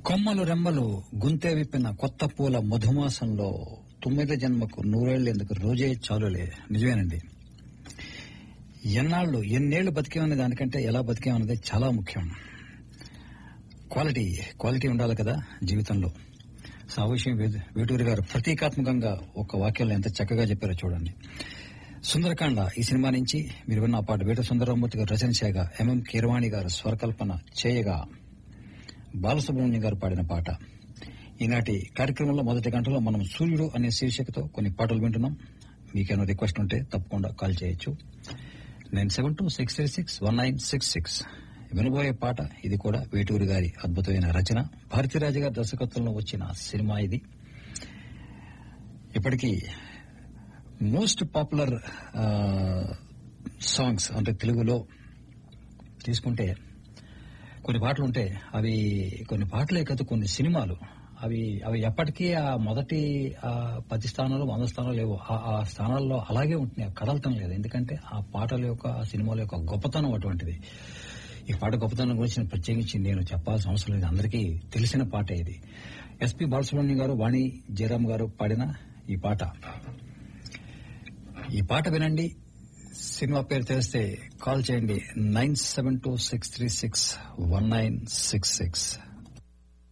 కొమ్మలు రెమ్మలు గుంతె విప్పిన కొత్త పూల మధుమాసంలో తొమ్మిది జన్మకు నూరేళ్లేందుకు రోజే చాలులే నిజమేనండి ఎన్నాళ్ళు ఎన్నేళ్లు బతికేమనే దానికంటే ఎలా బతికేమన్నది చాలా ముఖ్యం క్వాలిటీ క్వాలిటీ ఉండాలి కదా జీవితంలో సో ఆ విషయం వే- వేటూరి గారు ప్రతీకాత్మకంగా ఒక వాక్యంలో ఎంత చక్కగా చెప్పారో చూడండి సుందరకాండ ఈ సినిమా నుంచి మీరు విన్న ఆ పాట వేట సుందరమూర్తి గారు రచన చేయగా ఎంఎం కీరవాణి గారు స్వరకల్పన చేయగా బాలసుబ్రహ్మణ్యం గారు పాడిన పాట ఈనాటి కార్యక్రమంలో మొదటి గంటలో మనం సూర్యుడు అనే శీర్షికతో కొన్ని పాటలు వింటున్నాం మీకేమైనా రిక్వెస్ట్ ఉంటే తప్పకుండా కాల్ చేయొచ్చు nine seven two six three six one nine six six వినబోయే పాట ఇది కూడా వేటూరి గారి అద్భుతమైన రచన భారతీరాజు గారి దర్శకత్వంలో వచ్చిన సినిమా ఇది ఇప్పటికీ మోస్ట్ పాపులర్ సాంగ్స్ అంటే తెలుగులో తీసుకుంటే కొన్ని పాటలు ఉంటే అవి కొన్ని పాటలే కాదు కొన్ని సినిమాలు అవి అవి ఎప్పటికీ ఆ మొదటి ఆ పది స్థానాలు వంద స్థానాలు లేవు ఆ- ఆ స్థానాల్లో అలాగే ఉంటున్నాయి అవి కదలటం లేదు ఎందుకంటే ఆ పాటల యొక్క ఆ సినిమాల యొక్క గొప్పతనం అటువంటిది ఈ పాట గొప్పతనం గురించి నేను ప్రత్యేకించి నేను చెప్పాల్సిన అవసరం లేదు అందరికీ తెలిసిన పాటే ఇది ఎస్పి బాలసుబ్రహ్మణ్యం గారు వాణి జయరామ్ గారు పాడిన ఈ పాట ఈ పాట వినండి సినిమా పేరు తెలిస్తే కాల్ చేయండి nine seven two six three six one nine six six